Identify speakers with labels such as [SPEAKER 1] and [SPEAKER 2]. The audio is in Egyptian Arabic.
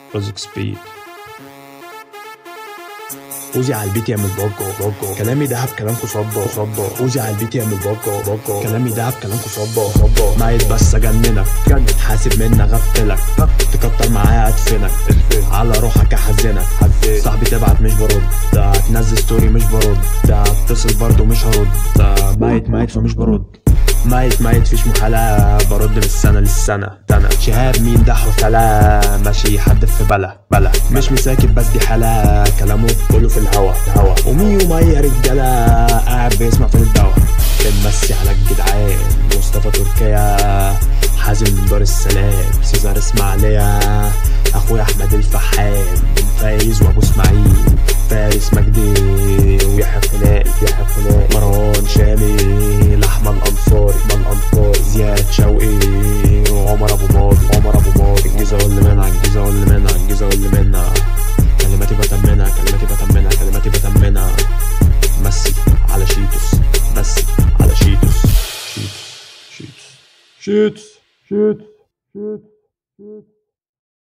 [SPEAKER 1] رزق سبيد اوزي على البيت يعمل ضجة ضجة كلامي دهب كلامكو صدى صدى اوزي على البيت يعمل ضجة ضجة كلامي دهب كلامكو صدى صدى معيت بس اجننك جنن حاسب منك غفلك تكتر معايا ادفنك على روحك احزنك صاحبي تبعت مش برد تنزل ستوري مش برد اتصل برضه مش هرد ميت ميت فمش برد ميت ميت فيش محالة برد من السنة للسنة تنا شهاب مين ده حفلة ماشي حد في بلا بلا مش مساكت بس دي حالة كلامه كله في الهوا الهوا ومي ومي يا رجالة قاعد بيسمع في الدوا بنمسي على الجدعان مصطفى تركيا حازم من دار السلام سيزار اسماعيلية اخويا احمد الفحام بن فايز وابو اسماعيل فارس مجدي ويحيى خلال يحيى خلال مروان شامل احمد الانصاري احمد الانصاري زياد شوقي وعمر ابو ماضي عمر ابو ماضي الجيزه واللي منها الجيزه واللي منها الجيزه واللي منها كلماتي بتمنها كلماتي بتمنها كلماتي بتمنها مسي على شيتوس مسي على شيتوس شيتوس شيتوس شيتوس شيتوس شيتوس